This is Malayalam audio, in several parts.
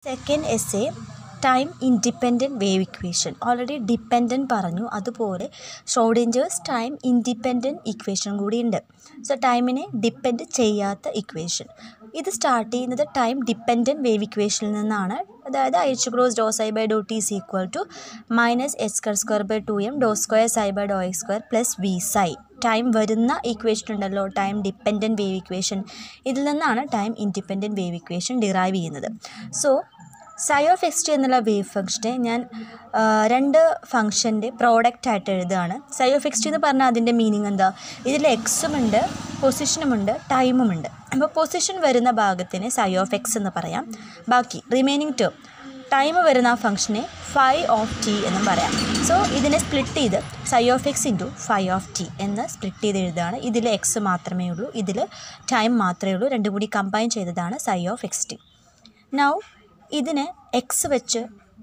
second as a time independent wave equation already dependent പറഞ്ഞു അതുപോലെ ഷ്രോഡിഞ്ചേഴ്സ് ടൈം ഇൻഡിപെൻഡൻറ്റ് ഇക്വേഷൻ കൂടിയുണ്ട് സോ ടൈമിനെ ഡിപ്പെൻഡ് ചെയ്യാത്ത ഇക്വേഷൻ ഇത് സ്റ്റാർട്ട് ചെയ്യുന്നത് ടൈം ഡിപ്പെൻഡൻറ്റ് വേവ് ഇക്വേഷനിൽ നിന്നാണ് അതായത് H cross Dr psi by Dr T is equal to minus H square square by two M Dr square psi by Dr X square plus V psi time വരുന്ന ഇക്വേഷൻ ഉണ്ടല്ലോ ടൈം ഡിപ്പെൻഡൻറ്റ് വേവ് ഇക്വേഷൻ ഇതിൽ നിന്നാണ് time independent wave equation derive ചെയ്യുന്നത് so psi of X T എന്നുള്ള വേവ് ഫംഗ്ഷനെ ഞാൻ ആ, രണ്ട് ഫംഗ്ഷൻ്റെ പ്രോഡക്റ്റ് ആയിട്ട് എഴുതുകയാണ് സൈ ഓഫ് എക്സ് ടി എന്ന് പറഞ്ഞാൽ അതിൻ്റെ മീനിങ് എന്താ ഇതിൽ എക്സും ഉണ്ട് പൊസിഷനുമുണ്ട് ടൈമും ഉണ്ട് അപ്പോൾ പൊസിഷൻ വരുന്ന ഭാഗത്തിന് സൈ ഓഫ് എക്സ് എന്ന് പറയാം ബാക്കി റിമൈനിങ് ടേം ടൈം വരുന്ന ആ ഫംഗ്ഷനെ ഫൈ ഓഫ് ടി എന്നും പറയാം സോ ഇതിനെ സ്പ്ലിറ്റ് ചെയ്ത് psi of X into phi of T എന്ന് സ്പ്ലിറ്റ് ചെയ്ത് എഴുതുകയാണ് ഇതിൽ എക്സ് മാത്രമേ ഉള്ളൂ ഇതിൽ ടൈം മാത്രമേ ഉള്ളൂ രണ്ടും കൂടി കമ്പൈൻ ചെയ്തതാണ് psi of X T now ഇതിന് എക്സ് വെച്ച്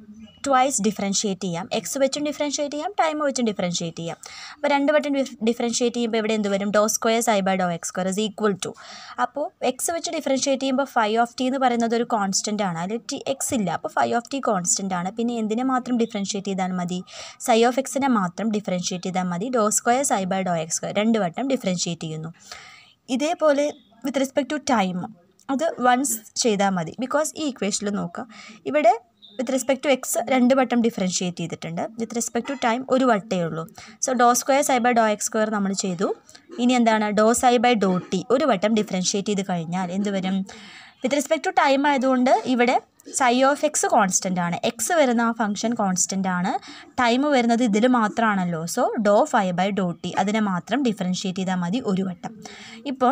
ട്വൈസ് ഡിഫറൻഷ്യേറ്റ് ചെയ്യാം എക്സ് വെച്ചും ഡിഫറൻഷ്യേറ്റ് ചെയ്യാം ടൈം വെച്ചും ഡിഫറൻഷ്യേറ്റ് ചെയ്യാം അപ്പോൾ രണ്ട് വട്ടം ഡിഫറൻഷ്യേറ്റ് ചെയ്യുമ്പോൾ ഇവിടെ എന്ത് വരും ഡോ square psi by Dr X square is equal to അപ്പോൾ എക്സ് വെച്ച് ഡിഫറൻഷ്യേറ്റ് ചെയ്യുമ്പോൾ ഫൈവ് ഓഫ് ടി എന്ന് പറയുന്നത് ഒരു കോൺസ്റ്റൻ്റ് ആണ് അതിൽ ടി എക്സ് ഇല്ല അപ്പോൾ ഫൈവ് ഓഫ് ടി കോൺസ്റ്റൻ്റ് ആണ് പിന്നെ എന്തിനെ മാത്രം ഡിഫറൻഷ്യേറ്റ് ചെയ്താൽ മതി സൈ ഓഫ് എക്സിനെ മാത്രം ഡിഫറൻഷ്യേറ്റ് ചെയ്താൽ മതി doh square psi by Dr X square രണ്ട് വട്ടം ഡിഫറൻഷ്യേറ്റ് ചെയ്യുന്നു ഇതേപോലെ വിത്ത് റെസ്പെക്ട് ടു ടൈം അത് വൺസ് ചെയ്താൽ മതി ബിക്കോസ് ഈ ഇക്വേഷനിൽ നോക്കുക ഇവിടെ വിത്ത് റെസ്പെക്ട് ടു എക്സ് രണ്ട് വട്ടം ഡിഫറൻഷ്യേറ്റ് ചെയ്തിട്ടുണ്ട് വിത്ത് റെസ്പെക്ട് ടു ടൈം ഒരു വട്ടേ ഉള്ളൂ so doh square psi by Dr X square നമ്മൾ ചെയ്തു ഇനി എന്താണ് ഡോ സൈ ബൈ ഡോ ടി ഒരു വട്ടം ഡിഫറൻഷ്യേറ്റ് ചെയ്ത് കഴിഞ്ഞാൽ എന്ത് വരും വിത്ത് റെസ്പെക്ട് ടു ടൈം ആയതുകൊണ്ട് ഇവിടെ സൈ ഓഫ് എക്സ് കോൺസ്റ്റൻ്റ് ആണ് എക്സ് വരുന്ന ആ ഫംഗ്ഷൻ കോൺസ്റ്റൻ്റ് ആണ് ടൈം വരുന്നത് ഇതിൽ മാത്രമാണല്ലോ so doh phi by Dr T അതിനെ മാത്രം ഡിഫറൻഷ്യേറ്റ് ചെയ്താൽ മതി ഒരു വട്ടം ഇപ്പം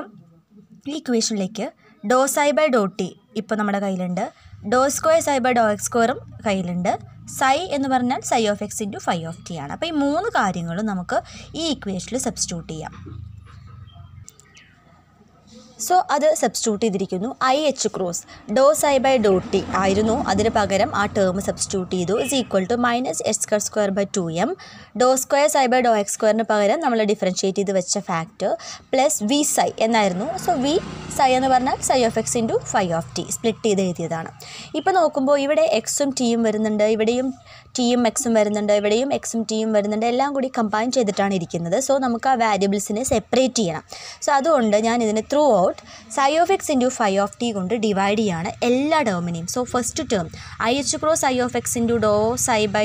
ഈ ഇക്വേഷനിലേക്ക് ഡോ സൈ ബൈ ഡോ ടി ഇപ്പോൾ നമ്മുടെ കയ്യിലുണ്ട് doh square psi by Dr X സ്ക്വയറും കയ്യിലുണ്ട് സൈ എന്ന് പറഞ്ഞാൽ psi of X into phi of T ആണ് അപ്പോൾ ഈ മൂന്ന് കാര്യങ്ങളും നമുക്ക് ഈ ഇക്വേഷനിൽ സബ്സ്റ്റിറ്റ്യൂട്ട് ചെയ്യാം സോ അത് സബ്സ്റ്റിറ്റ്യൂട്ട് ചെയ്തിരിക്കുന്നു I H cross Dr psi by Dr T ആയിരുന്നു അതിന് പകരം ആ ടേം സബ്സ്റ്റിറ്റ്യൂട്ട് ചെയ്തു is equal to minus H square square by two M Dr square psi by Dr X സ്ക്വയറിന് പകരം നമ്മൾ ഡിഫറൻഷ്യേറ്റ് ചെയ്ത് വെച്ച ഫാക്ടർ പ്ലസ് വി സൈ എന്നായിരുന്നു സോ വി സൈ എന്ന് പറഞ്ഞാൽ psi of X into phi of T split ചെയ്ത് എഴുതിയതാണ് ഇപ്പോൾ നോക്കുമ്പോൾ ഇവിടെ എക്സും ടിയും വരുന്നുണ്ട് ഇവിടെയും ടിയും എക്സും വരുന്നുണ്ട് ഇവിടെയും എക്സും ടിയും വരുന്നുണ്ട് എല്ലാം കൂടി കമ്പൈൻ ചെയ്തിട്ടാണ് ഇരിക്കുന്നത് സോ നമുക്ക് ആ വാരിയബിൾസിനെ സെപ്പറേറ്റ് ചെയ്യണം സോ അതുകൊണ്ട് ഞാൻ ഇതിനെ throughout psi of X into phi of T കൊണ്ട് ഡിവൈഡ് ചെയ്യാണ് എല്ലാ ടേമിനെയും so first term I H cross psi of X into doh psi by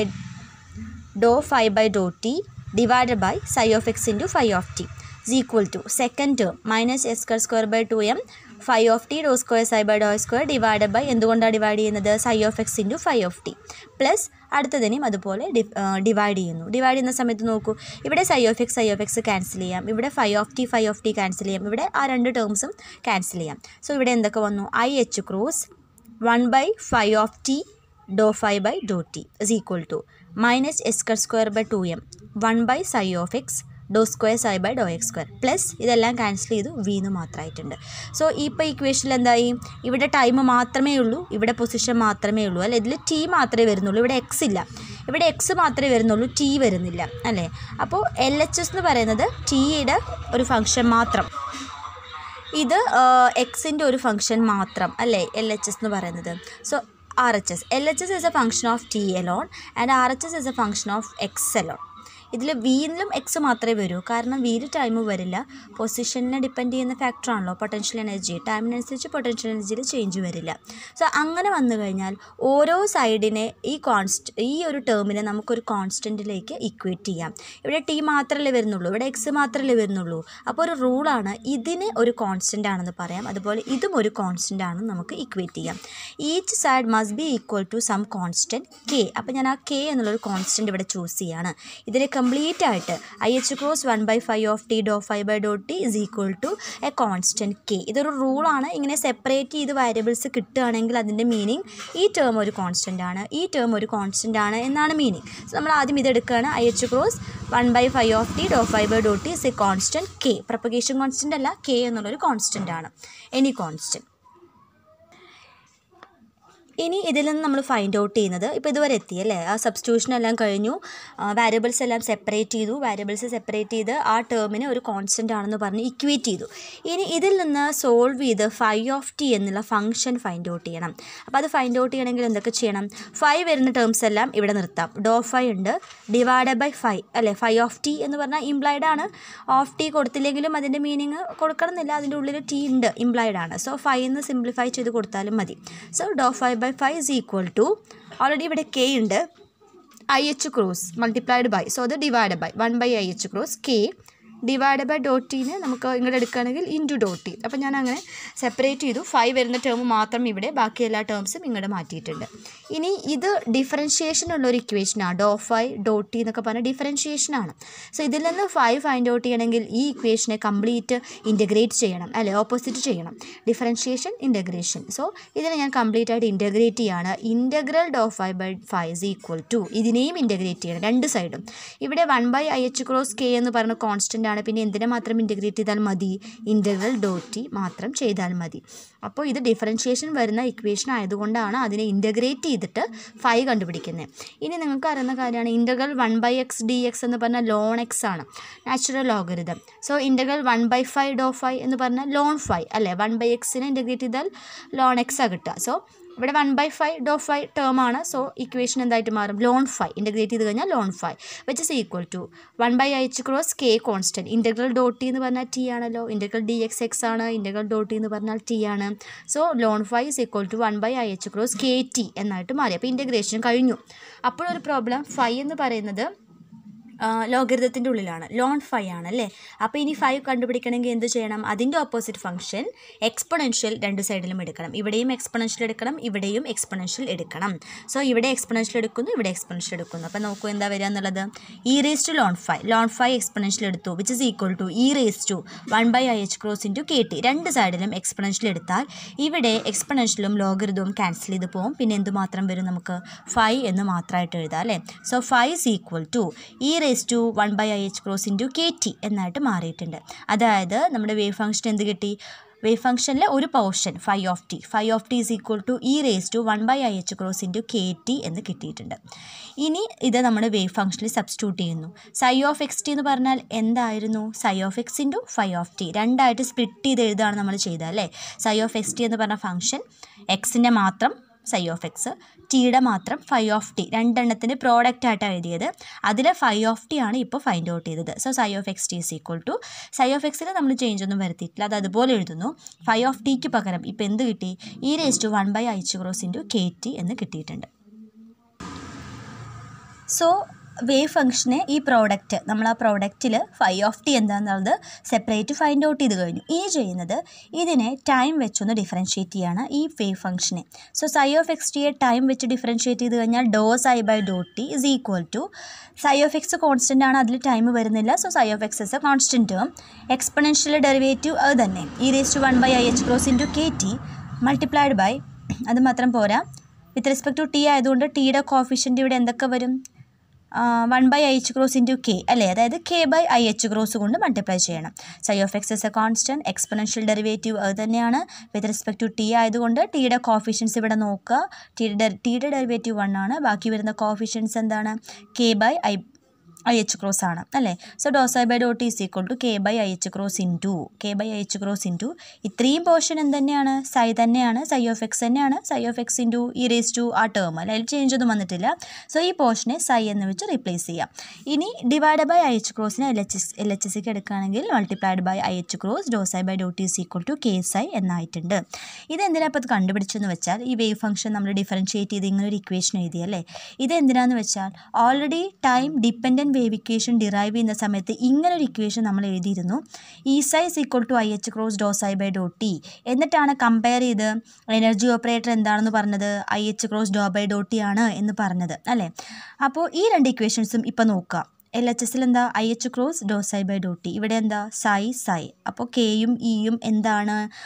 doh phi by Dr T divided by psi of X into phi of T is equal to second term minus S square square by two M phi of T doh square psi by Dr square divide by എന്തുകൊണ്ടാണ് ഡിവൈഡ് ചെയ്യുന്നത് psi of X into phi of T plus അടുത്തതിനെയും അതുപോലെ ഡിവൈഡ് ചെയ്യുന്നു ഡിവൈഡ് ചെയ്യുന്ന സമയത്ത് നോക്കൂ ഇവിടെ psi of X psi of X cancel ചെയ്യാം ഇവിടെ phi of T phi of T cancel ചെയ്യാം ഇവിടെ ആ രണ്ട് ടേംസും ക്യാൻസൽ ചെയ്യാം സോ ഇവിടെ എന്തൊക്കെ വന്നു I H cross one by phi of T doh phi by Dr T is equal to minus S square square by two M one by psi of X Dr square psi by Dr X square plus ഇതെല്ലാം ക്യാൻസൽ ചെയ്തു വി എന്ന് മാത്രമായിട്ടുണ്ട് സോ ഇപ്പോൾ ഇക്വേഷനിൽ എന്തായി ഇവിടെ ടൈം മാത്രമേ ഉള്ളൂ ഇവിടെ പൊസിഷൻ മാത്രമേ ഉള്ളൂ അല്ലേ ഇതിൽ ടി മാത്രമേ വരുന്നുള്ളൂ ഇവിടെ എക്സ് ഇല്ല ഇവിടെ എക്സ് മാത്രമേ വരുന്നുള്ളൂ ടി വരുന്നില്ല അല്ലേ അപ്പോൾ എൽ എച്ച് എസ് എന്ന് പറയുന്നത് ടിയുടെ ഒരു ഫംഗ്ഷൻ മാത്രം ഇത് എക്സിൻ്റെ ഒരു ഫംഗ്ഷൻ മാത്രം അല്ലേ എൽ എച്ച് എസ് എന്ന് പറയുന്നത് so R H S L H S is a function of T alone and R H S is a function of X alone ഇതിൽ വിയിലും എക്സ് മാത്രമേ വരൂ കാരണം വിയിൽ ടൈം വരില്ല പൊസിഷനെ ഡിപ്പെൻഡ് ചെയ്യുന്ന ഫാക്ടറാണല്ലോ പൊട്ടൻഷ്യൽ എനർജി ടൈമിനനുസരിച്ച് പൊട്ടൻഷ്യൽ എനർജിയിൽ ചേഞ്ച് വരില്ല സോ അങ്ങനെ വന്നു കഴിഞ്ഞാൽ ഓരോ സൈഡിനെ ഈ കോൺസ്റ്റ് ഈ ഒരു ടേമിനെ നമുക്കൊരു കോൺസ്റ്റൻറ്റിലേക്ക് ഇക്വേറ്റ് ചെയ്യാം ഇവിടെ ടി മാത്രമല്ലേ വരുന്നുള്ളൂ ഇവിടെ എക്സ് മാത്രമല്ലേ വരുന്നുള്ളൂ അപ്പോൾ ഒരു റൂളാണ് ഇതിന് ഒരു കോൺസ്റ്റൻ്റ് ആണെന്ന് പറയാം അതുപോലെ ഇതും ഒരു കോൺസ്റ്റൻ്റ് ആണെന്ന് നമുക്ക് ഇക്വേറ്റ് ചെയ്യാം each side must be equal to some constant K അപ്പോൾ ഞാൻ ആ കെ എന്നുള്ളൊരു കോൺസ്റ്റൻറ്റ് ഇവിടെ ചൂസ് ചെയ്യാണ് ഇതിനെ കംപ്ലീറ്റ് ആയിട്ട് I H cross one by phi of T doh phi by Dr T is equal to a constant K ഇതൊരു റൂളാണ് ഇങ്ങനെ സെപ്പറേറ്റ് ചെയ്ത് വാരിയബിൾസ് കിട്ടുകയാണെങ്കിൽ അതിൻ്റെ മീനിങ് ഈ ടേം ഒരു കോൺസ്റ്റൻ്റ് ആണ് ഈ ടേം ഒരു കോൺസ്റ്റൻ്റ് ആണ് എന്നാണ് മീനിങ് സോ നമ്മൾ ആദ്യം ഇത് എടുക്കുകയാണ് I H cross one by phi of T doh phi by Dr T is a constant K propagation constant അല്ല കെ എന്നുള്ളൊരു കോൺസ്റ്റൻ്റ് ആണ് എനി കോൺസ്റ്റൻറ്റ് ഇനി ഇതിൽ നിന്ന് നമ്മൾ ഫൈൻഡ് ഔട്ട് ചെയ്യുന്നത് ഇപ്പോൾ ഇതുവരെ എത്തി അല്ലേ ആ സബ്സ്റ്റിറ്റ്യൂഷൻ എല്ലാം കഴിഞ്ഞു വാരിയബിൾസ് എല്ലാം സെപ്പറേറ്റ് ചെയ്തു വാരിയബിൾസ് സെപ്പറേറ്റ് ചെയ്ത് ആ ടേമിനെ ഒരു കോൺസ്റ്റൻ്റ് ആണെന്ന് പറഞ്ഞ് ഇക്വേറ്റ് ചെയ്തു ഇനി ഇതിൽ നിന്ന് സോൾവ് ചെയ്ത് ഫൈവ് ഓഫ് ടി എന്നുള്ള ഫംഗ്ഷൻ ഫൈൻഡ് ഔട്ട് ചെയ്യണം അപ്പോൾ അത് ഫൈൻഡ് ഔട്ട് ചെയ്യണമെങ്കിൽ എന്തൊക്കെ ചെയ്യണം ഫൈവ് വരുന്ന ടേംസ് എല്ലാം ഇവിടെ നിർത്താം ഡോ ഫൈവ് ഉണ്ട് ഡിവൈഡ് ബൈ ഫൈവ് അല്ലേ ഫൈവ് ഓഫ് ടി എന്ന് പറഞ്ഞാൽ ഇംപ്ലൈഡ് ആണ് ഓഫ് ടി കൊടുത്തില്ലെങ്കിലും അതിൻ്റെ മീനിങ് കൊടുക്കണമെന്നില്ല അതിൻ്റെ ഉള്ളിൽ ടി ഉണ്ട് ഇംപ്ലൈഡ് ആണ് സോ ഫൈവ് എന്ന് സിംപ്ലിഫൈ ചെയ്ത് കൊടുത്താലും മതി so doh phi by phi is equal to already ഇവിടെ കെ ഉണ്ട് I H cross multiplied by so അത് divide by one by I H cross K divide by dot ടീനെ നമുക്ക് ഇങ്ങോട്ട് എടുക്കുകയാണെങ്കിൽ ഇൻറ്റു ഡോട്ട് ടി അപ്പോൾ ഞാൻ അങ്ങനെ സെപ്പറേറ്റ് ചെയ്തു ഫൈവ് വരുന്ന ടേം മാത്രം ഇവിടെ ബാക്കി എല്ലാ ടേംസും ഇങ്ങോട്ട് മാറ്റിയിട്ടുണ്ട് ഇനി ഇത് ഡിഫറൻഷിയേഷൻ ഉള്ള ഒരു ഇക്വേഷനാണ് ഡോ ഫൈവ് ഡോട്ട് ടി എന്നൊക്കെ പറഞ്ഞാൽ ഡിഫറൻഷിയേഷനാണ് സോ ഇതിൽ നിന്ന് ഫൈവ് ഫൈൻഡ് ഔട്ട് ചെയ്യണമെങ്കിൽ ഈ ഇക്വേഷനെ കംപ്ലീറ്റ് ഇൻറ്റഗ്രേറ്റ് ചെയ്യണം അല്ലെ ഓപ്പോസിറ്റ് ചെയ്യണം ഡിഫറൻഷിയേഷൻ ഇൻറ്റഗ്രേഷൻ സോ ഇതിനെ ഞാൻ കംപ്ലീറ്റ് ആയിട്ട് ഇൻറ്റഗ്രേറ്റ് ചെയ്യാണ് integral doh phi by phi is equal to ഇതിനെയും ഇൻറ്റഗ്രേറ്റ് ചെയ്യണം രണ്ട് സൈഡും ഇവിടെ one by I H cross K എന്ന് പറഞ്ഞ കോൺസ്റ്റൻ്റ് ആണ് പിന്നെ എന്തിനെ മാത്രം ഇൻറ്റഗ്രേറ്റ് ചെയ്താൽ മതി ഇൻറ്റഗ്രൽ ഡോട്ട് ടി മാത്രം ചെയ്താൽ മതി അപ്പോൾ ഇത് ഡിഫറൻഷിയേഷൻ വരുന്ന ഇക്വേഷൻ ആയതുകൊണ്ടാണ് അതിനെ ഇൻറ്റഗ്രേറ്റ് ചെയ്തിട്ട് ഫൈവ് കണ്ടുപിടിക്കുന്നത് ഇനി നിങ്ങൾക്ക് അറിയുന്ന കാര്യമാണ് integral one by X D X എന്ന് പറഞ്ഞാൽ ലോൺ എക്സ് ആണ് natural logarithm so integral one by phi doh phi എന്ന് പറഞ്ഞാൽ ലോൺ ഫൈവ് അല്ലേ വൺ ബൈ എക്സിനെ ഇൻറ്റഗ്രേറ്റ് ചെയ്താൽ ലോൺ എക്സ് ആ കിട്ടുക സോ ഇവിടെ one by phi doh phi term ആണ് സോ ഇക്വേഷൻ എന്തായിട്ട് മാറും ലോൺ ഫൈവ് ഇൻറ്റഗ്രേറ്റ് ചെയ്ത് കഴിഞ്ഞാൽ ln phi which is equal to one by H cross K constant integral dot T എന്ന് പറഞ്ഞാൽ ടി ആണല്ലോ ഇൻറ്റഗ്രൽ ഡി എക്സ് എക്സ് ആണ് ഇൻറ്റഗ്രൽ ഡോട്ട് ടി എന്ന് പറഞ്ഞാൽ ടി ആണ് so ln phi is equal to one by I H cross K T എന്നായിട്ട് മാറി അപ്പോൾ ഇൻറ്റഗ്രേഷൻ കഴിഞ്ഞു അപ്പോഴൊരു പ്രോബ്ലം ഫൈവ് എന്ന് പറയുന്നത് ലോഗരിതത്തിൻ്റെ ഉള്ളിലാണ് ലോൺ ഫൈവ് ആണ് അല്ലേ അപ്പോൾ ഇനി ഫൈവ് കണ്ടുപിടിക്കണമെങ്കിൽ എന്ത് ചെയ്യണം അതിൻ്റെ ഓപ്പോസിറ്റ് ഫംഗ്ഷൻ എക്സ്പൊണൻഷ്യൽ രണ്ട് സൈഡിലും എടുക്കണം ഇവിടെയും എക്സ്പൊണൻഷ്യൽ എടുക്കണം ഇവിടെയും എക്സ്പൊണൻഷ്യൽ എടുക്കണം സോ ഇവിടെ എക്സ്പൊണൻഷ്യൽ എടുക്കുന്നു ഇവിടെ എക്സ്പൊണൻഷ്യൽ എടുക്കുന്നു അപ്പോൾ നോക്കൂ എന്താ വരിക എന്നുള്ളത് E raise to ln phi ln phi exponential എടുത്തു which is equal to E raise to one by I H cross into K T രണ്ട് സൈഡിലും എക്സ്പൊണൻഷ്യൽ എടുത്താൽ ഇവിടെ എക്സ്പൊണൻഷ്യലും ലോഗരിതവും ക്യാൻസൽ ചെയ്ത് പോകും പിന്നെ എന്ത് മാത്രം വരും നമുക്ക് ഫൈവ് എന്ന് മാത്രമായിട്ട് എഴുതാം അല്ലേ so phi is equal to E raise to one by I H cross into K T എന്നായിട്ട് മാറിയിട്ടുണ്ട് അതായത് നമ്മുടെ വേവ് ഫംഗ്ഷൻ എന്ത് കിട്ടി വേവ് ഫംഗ്ഷനിലെ ഒരു portion phi of T phi of T is equal to E raise to one by I H cross into K T എന്ന് കിട്ടിയിട്ടുണ്ട് ഇനി ഇത് നമ്മൾ വേവ് ഫംഗ്ഷനിൽ സബ്സ്റ്റിറ്റ്യൂട്ട് ചെയ്യുന്നു സൈ ഓഫ് എക്സ് ടി എന്ന് പറഞ്ഞാൽ എന്തായിരുന്നു psi of X into phi of T രണ്ടായിട്ട് സ്പ്ലിറ്റ് ചെയ്ത് എഴുതാണ് നമ്മൾ ചെയ്തത് അല്ലേ സൈ ഓഫ് എക്സ് ടി എന്ന് പറഞ്ഞ ഫംഗ്ഷൻ എക്സിൻ്റെ മാത്രം സൈ ഓഫ് എക്സ് ടിയുടെ മാത്രം ഫൈവ് ഓഫ് ടി രണ്ടെണ്ണത്തിൻ്റെ പ്രോഡക്റ്റ് ആയിട്ടാണ് എഴുതിയത് അതിൽ ഫൈവ് ഓഫ് ടി ആണ് ഇപ്പോൾ ഫൈൻഡ് ഔട്ട് ചെയ്തത് so psi of X T is equal to psi of എക്സിൽ നമ്മൾ ചേഞ്ച് ഒന്നും വരുത്തിയിട്ടില്ല അത് അതുപോലെ എഴുതുന്നു ഫൈവ് ഓഫ് ടിക്ക് പകരം ഇപ്പോൾ എന്ത് കിട്ടി E raise to one by H cross into K T എന്ന് കിട്ടിയിട്ടുണ്ട് സോ വേവ് ഫംഗ്ഷനെ ഈ പ്രോഡക്റ്റ് നമ്മൾ ആ പ്രോഡക്റ്റിൽ ഫൈവ് ഓഫ് ടി എന്താണെന്നുള്ളത് സെപ്പറേറ്റ് ഫൈൻഡ് ഔട്ട് ചെയ്ത് കഴിഞ്ഞു ഇനി ചെയ്യുന്നത് ഇതിനെ ടൈം വെച്ചൊന്ന് ഡിഫറൻഷ്യേറ്റ് ചെയ്യാണ് ഈ വേവ് ഫംഗ്ഷനെ സോ സൈ ഓഫ് എക്സ് ടിയെ ടൈം വെച്ച് ഡിഫറൻഷ്യേറ്റ് ചെയ്ത് കഴിഞ്ഞാൽ doh psi by Dr T is equal to psi of X constant ആണ് അതിൽ ടൈം വരുന്നില്ല so psi of X as a constant term exponential derivative അത് തന്നെ E raise to one by I H cross into K T multiplied by അത് മാത്രം പോരാ വിത്ത് റെസ്പെക്ട് ടു ടി ആയതുകൊണ്ട് ടിയുടെ കോഫിഷ്യൻ്റ് ഇവിടെ എന്തൊക്കെ വരും one by I H cross into K അല്ലേ അതായത് K by I H cross കൊണ്ട് മൾട്ടിപ്ലൈ ചെയ്യണം psi of X as a constant exponential derivative അത് തന്നെയാണ് വിത്ത് റെസ്പെക്ട് ടു ടി ആയതുകൊണ്ട് ടിയുടെ കോഫിഷ്യൻസ് ഇവിടെ നോക്കുക ടിയുടെ ടിയുടെ ഡെറിവേറ്റീവ് വൺ ആണ് ബാക്കി വരുന്ന കോഫിഷ്യൻസ് എന്താണ് K by I I H cross ആണ് അല്ലേ so doh I by dot is equal to K by I H cross into K by I H cross into ഇത്രയും പോർഷൻ എന്ത് തന്നെയാണ് സൈ തന്നെയാണ് സൈ ഓഫ് എക്സ് തന്നെയാണ് psi of X into E raise to ആ ടേം അല്ല അതിൽ ചേഞ്ച് ഒന്നും വന്നിട്ടില്ല സോ ഈ പോർഷനെ സൈ എന്ന് വെച്ച് റീപ്ലേസ് ചെയ്യാം ഇനി ഡിവൈഡ് ബൈ ഐ എച്ച് ക്രോസിനെ L H S L H S സിക്ക് എടുക്കുകയാണെങ്കിൽ multiplied by I H cross dose I by dot is equal to K psi എന്നായിട്ടുണ്ട് ഇതെന്തിനാണ് ഇപ്പോൾ ഇത് കണ്ടുപിടിച്ചെന്ന് വെച്ചാൽ ഈ വേവ് ഫംഗ്ഷൻ നമ്മൾ ഡിഫറൻഷ്യേറ്റ് ചെയ്ത് ഇങ്ങനെ ഒരു ഇക്വേഷൻ എഴുതിയല്ലേ ഇത് എന്തിനാന്ന് വെച്ചാൽ already time dependent wave equation derive ചെയ്യുന്ന സമയത്ത് ഇങ്ങനെ ഒരു ഇക്വേഷൻ നമ്മൾ എഴുതിയിരുന്നു E psi's equal to I H cross dose I by Dr T എന്നിട്ടാണ് കമ്പയർ ചെയ്ത് എനർജി ഓപ്പറേറ്റർ എന്താണെന്ന് പറഞ്ഞത് I H cross doe by Dr T ആണ് എന്ന് പറഞ്ഞത് അല്ലേ അപ്പോൾ ഈ രണ്ട് ഇക്വേഷൻസും ഇപ്പോൾ നോക്കുക എൽ എച്ച് എസിൽ എന്താ I H cross Dr psi by Dr T ഇവിടെ എന്താ സൈ സൈ അപ്പോൾ കെയും ഇയും എന്താണ്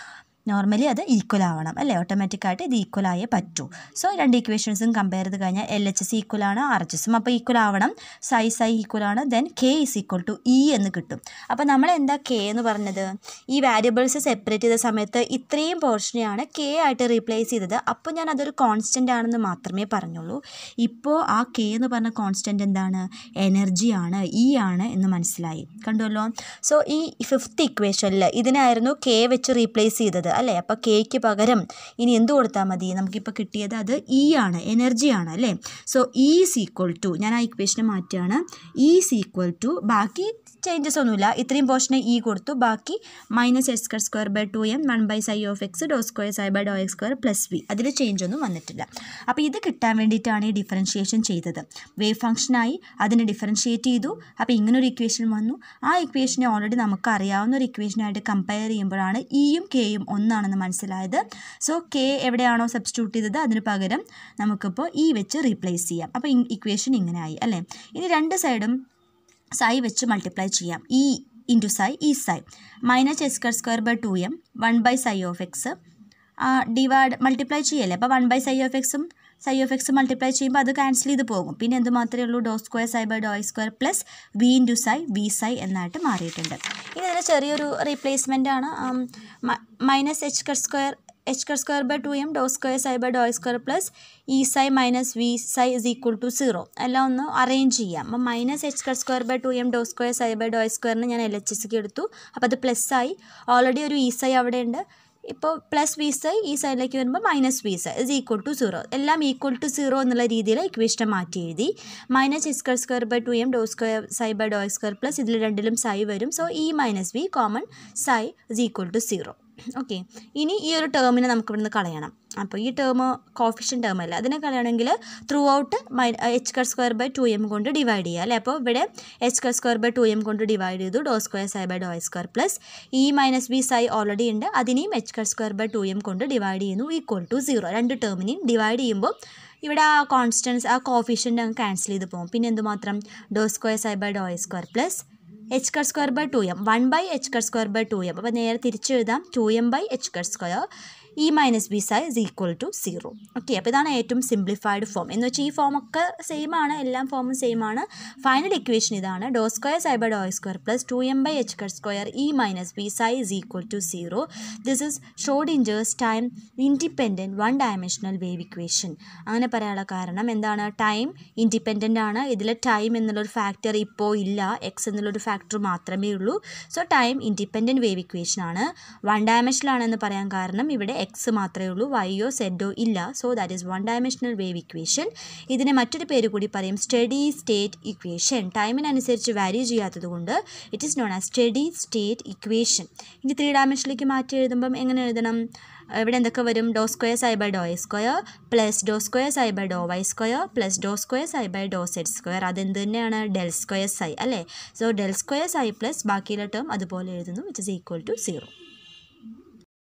നോർമലി അത് ഈക്വൽ ആവണം അല്ലേ ഓട്ടോമാറ്റിക്കായിട്ട് ഇത് ഈക്വൽ ആയേ പറ്റൂ സോ രണ്ട് ഇക്വേഷൻസും കമ്പയർ ചെയ്ത് കഴിഞ്ഞാൽ എൽ എച്ച് എസ് ഈക്വൽ ആണ് ആർ എച്ച് എസും അപ്പോൾ ഈക്വൽ ആവണം സൈ സൈ ഈക്വൽ ആണ് then K is equal to E എന്ന് കിട്ടും അപ്പോൾ നമ്മൾ എന്താ കെ എന്ന് പറഞ്ഞത് ഈ വാരിയബിൾസ് സെപ്പറേറ്റ് ചെയ്ത സമയത്ത് ഇത്രയും പോർഷനെയാണ് കെ ആയിട്ട് റീപ്ലേസ് ചെയ്തത് അപ്പോൾ ഞാൻ അതൊരു കോൺസ്റ്റൻ്റ് ആണെന്ന് മാത്രമേ പറഞ്ഞുള്ളൂ ഇപ്പോൾ ആ കെ എന്ന് പറഞ്ഞ കോൺസ്റ്റൻ്റ് എന്താണ് എനർജിയാണ് ഇ ആണ് എന്ന് മനസ്സിലായി കണ്ടുവല്ലോ സോ ഈ ഫിഫ്ത്ത് ഇക്വേഷനിൽ ഇതിനായിരുന്നു കെ വെച്ച് റീപ്ലേസ് ചെയ്തത് അല്ലേ അപ്പോൾ കെക്ക് പകരം ഇനി എന്ത് കൊടുത്താൽ മതി നമുക്കിപ്പോൾ കിട്ടിയത് അത് ഇ ആണ് എനർജിയാണ് അല്ലേ so E is equal to ഞാൻ ആ ഇക്വേഷനെ മാറ്റുകയാണ് ഇ ഈസ് ഈക്വൽ ടു ബാക്കി ചേഞ്ചസ് ഒന്നുമില്ല ഇത്രയും പോർഷനെ ഇ കൊടുത്തു ബാക്കി minus X square square by two M one by psi of X Dr square psi by Dr X square plus V അതിൽ ചേഞ്ച് ഒന്നും വന്നിട്ടില്ല അപ്പോൾ ഇത് കിട്ടാൻ വേണ്ടിയിട്ടാണ് ഈ ഡിഫറൻഷിയേഷൻ ചെയ്തത് വേവ് ഫംഗ്ഷനായി അതിനെ ഡിഫറൻഷിയേറ്റ് ചെയ്തു അപ്പോൾ ഇങ്ങനൊരു ഇക്വേഷൻ വന്നു ആ ഇക്വേഷനെ ഓൾറെഡി നമുക്ക് അറിയാവുന്ന ഒരു ഇക്വേഷനായിട്ട് കമ്പയർ ചെയ്യുമ്പോഴാണ് ഇയും കെയും ഒന്നാണെന്ന് മനസ്സിലായത് സോ കെ എവിടെയാണോ സബ്സ്റ്റിറ്റ്യൂട്ട് ചെയ്തത് അതിന് പകരം നമുക്കിപ്പോൾ ഇ വെച്ച് റീപ്ലേസ് ചെയ്യാം അപ്പോൾ ഇക്വേഷൻ ഇങ്ങനെ ആയി അല്ലേ ഇനി രണ്ട് സൈഡും സൈ വെച്ച് മൾട്ടിപ്ലൈ ചെയ്യാം E into psi E psi minus X square square by two M one by psi of X divide multiply ചെയ്യല്ലേ അപ്പോൾ വൺ ബൈ സൈ ഓഫ് എക്സും സൈ ഓഫ് എക്സ് മൾട്ടിപ്ലൈ ചെയ്യുമ്പോൾ അത് ക്യാൻസൽ ചെയ്ത് പോകും പിന്നെ എന്ത് മാത്രമേ ഉള്ളൂ doe square psi by doe I square plus V into psi V psi എന്നായിട്ട് മാറിയിട്ടുണ്ട് ഇനി ഇതിന് ചെറിയൊരു റീപ്ലേസ്മെൻ്റ് ആണ് minus H cross square H cross square by two M Dr square psi by doe I square plus E psi minus V psi is equal to zero എല്ലാം ഒന്ന് അറേഞ്ച് ചെയ്യാം അപ്പം minus H cross square by two M Dr square psi by doe I സ്ക്വയറിന് ഞാൻ എൽ എച്ച് എസ്ക്ക് എടുത്തു അപ്പോൾ അത് പ്ലസ് ആയി ഓൾറെഡി ഒരു ഇ സൈ അവിടെ ഉണ്ട് ഇപ്പോൾ പ്ലസ് വി സൈ ഈ സൈഡിലേക്ക് വരുമ്പോൾ minus V psi is equal to zero എല്ലാം ഈക്വൽ ടു സീറോ എന്നുള്ള രീതിയിൽ ഇക്വേഷൻ മാറ്റി എഴുതി minus H square square by two M Dr square psi by Dr square plus ഇതിൽ രണ്ടിലും സൈ വരും so E minus V common psi is equal to zero okay ഇനി ഈ ഒരു ടേമിനെ നമുക്ക് ഇവിടുന്ന് കളയണം അപ്പോൾ ഈ ടേം കോഫിഷ്യൻ ടേം അല്ല അതിനെ കളയണമെങ്കിൽ throughout my H cross square by two M കൊണ്ട് ഡിവൈഡ് ചെയ്യുക അല്ലേ അപ്പോൾ ഇവിടെ H cross square by two M കൊണ്ട് ഡിവൈഡ് ചെയ്തു doe square psi by doe I square plus E minus B psi already ഉണ്ട് അതിനെയും H cross square by two M കൊണ്ട് ഡിവൈഡ് ചെയ്യുന്നു ഈക്വൽ ടു സീറോ രണ്ട് ടേമിനെയും ഡിവൈഡ് ചെയ്യുമ്പോൾ ഇവിടെ ആ കോൺസ്റ്റൻസ് ആ കോഫിഷ്യൻ്റ് അങ്ങ് ക്യാൻസൽ ചെയ്ത് പോകും പിന്നെ എന്തുമാത്രം doe square psi by doe I square plus H cross square by two M one by H cross square by two M അപ്പോൾ നേരെ തിരിച്ചെഴുതാം two M by H cross square E minus B psi is equal to zero okay അപ്പോൾ ഇതാണ് ഏറ്റവും സിംപ്ലിഫൈഡ് ഫോം എന്ന് വെച്ചാൽ ഈ ഫോമൊക്കെ സെയിം ആണ് എല്ലാം ഫോമും സെയിം ആണ് ഫൈനൽ ഇക്വേഷൻ ഇതാണ് doe square psi by Dr square plus two M by H cross square E minus B psi is equal to zero this is Schrodinger's time independent one dimensional wave equation അങ്ങനെ പറയാനുള്ള കാരണം എന്താണ് ടൈം ഇൻഡിപെൻഡൻ്റ് ആണ് ഇതിൽ ടൈം എന്നുള്ളൊരു ഫാക്ടർ ഇപ്പോൾ ഇല്ല എക്സ് എന്നുള്ളൊരു ഫാക്ടർ മാത്രമേ ഉള്ളൂ so time independent wave equation ആണ് വൺ ഡയമെൻഷനിലാണെന്ന് പറയാൻ കാരണം ഇവിടെ എക്സ് മാത്രമേ ഉള്ളൂ വൈയോ സെഡോ ഇല്ല so that is one dimensional wave equation ഇതിനെ മറ്റൊരു പേര് കൂടി പറയും സ്റ്റഡി സ്റ്റേറ്റ് ഇക്വേഷൻ ടൈമിനനുസരിച്ച് വാരി ചെയ്യാത്തത് കൊണ്ട് it is non as steady state equation ഇനി ത്രീ ഡയമെൻഷനിലേക്ക് മാറ്റി എഴുതുമ്പം എങ്ങനെ എഴുതണം ഇവിടെ എന്തൊക്കെ വരും ഡോ square psi by doe A square plus doe square psi by doe Y square plus doe square psi by doe Z square അതെന്ത് തന്നെയാണ് ഡെൽ സ്ക്വയർ സൈ അല്ലേ so del square psi plus ബാക്കിയുള്ള ടേം അതുപോലെ എഴുതുന്നു which is equal to zero